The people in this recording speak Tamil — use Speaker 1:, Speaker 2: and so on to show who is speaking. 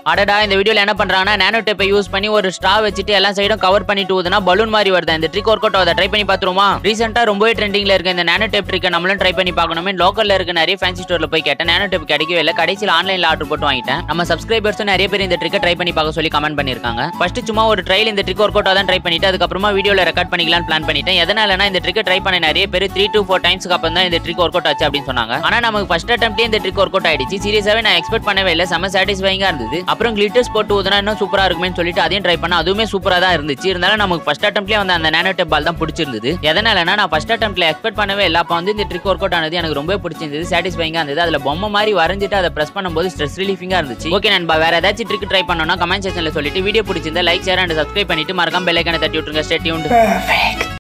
Speaker 1: அடடா இந்த வீடியோல என்ன பண்றாங்கன்னா நானோ டேப்பை யூஸ் பண்ணி ஒரு ஸ்ட்ரா வச்சுட்டு எல்லா சைடும் கவர் பண்ணிட்டு ஊதுனா பலூன் மாதிரி வருது இந்த ட்ரிக் ஒர்க் அவுட் ஆகுது ட்ரை பண்ணி பாத்துருமா ரீசெண்டா ரொம்பவே ட்ரெண்டிங்ல இருக்க இந்த நானோ டேப் ட்ரிக்கை நம்மளும் ட்ரை பண்ணி பார்க்கணுமே லோக்கல்ல இருக்க நிறைய ஃபேன்சி ஸ்டோர்ல போய் கேட்டேன் நானோ டேப் கிடைக்கவே இல்லை கடைசியில் ஆன்லைன்ல ஆர்டர் போட்டு வாங்கிட்டேன் நம்ம சப்ஸ்கிரைபர்ஸும் நிறைய பேர் இந்த ட்ரிக்கை ட்ரை பண்ணி பார்க்க சொல்லி கமெண்ட் பண்ணிருக்காங்க ஃபர்ஸ்ட் சும்மா ஒரு ட்ரைல் இந்த ட்ரிக் ஒர்க் அவுட் தான் ட்ரை பண்ணிட்டு அதுக்கப்புறமா வீடியோல ரெக்கார்ட் பண்ணிக்கலாம்னு பிளான் பண்ணிட்டேன் எதனாலனா இந்த ட்ரிக்கை ட்ரை பண்ண நிறைய பேர் த்ரீ டு ஃபோர் டைம்ஸ்க்கு அப்புறம் தான் இந்த ட்ரிக் ஒர்க் அவுட் ஆச்சு அப்படின்னு சொன்னாங்க ஆனா நமக்கு ஃபர்ஸ்ட் அட்டம்ப்டே இந்த ட்ரிக் ஒர்க் அவுட் ஆயிடுச்சு சீரியஸாவே நான் எக்ஸ்பெக்ட் பண்ணவே இல்லை செம சாட்டிஸ்ஃபைங்கா இருந்தது அப்புறம் கிளிட்டர்ஸ் போட்டு ஊதுனா இன்னும் சூப்பரா இருக்குமேன்னு சொல்லிட்டு அதையும் ட்ரை பண்ண அதுவுமே சூப்பரா தான் இருந்துச்சு இருந்தாலும் நமக்கு ஃபர்ஸ்ட் அட்டம்ப்ட்லேயே வந்து அந்த நானோ டேப் பால் தான் பிடிச்சிருந்தது எதனாலனா நான் ஃபர்ஸ்ட் அட்டம்ப்ட்ல எக்ஸ்பெக்ட் பண்ணவே இல்லை அப்போ வந்து இந்த ட்ரிக் ஒர்க் அவுட் ஆனது எனக்கு ரொம்ப பிடிச்சிருந்தது சாட்டிஸ்ஃபைங்கா இருந்தது அதுல பொம்மை மாதிரி வரைஞ்சிட்டு அதை பிரஸ் பண்ணும்போது ஸ்ட்ரெஸ் ரிலீஃபிங்கா இருந்துச்சு ஓகே நண்பா வேற ஏதாச்சும் ட்ரிக் ட்ரை பண்ணணும்னா கமெண்ட் செக்ஷன்ல சொல்லிட்டு வீடியோ பிடிச்சிருந்தா லைக் ஷேர் அண்ட் சப்ஸ்கிரைப் பண்ணிட்டு மறக்காம பெல் ஐக்கான தட்டி விட்டுருங்க ஸ்டே டியூன்ட்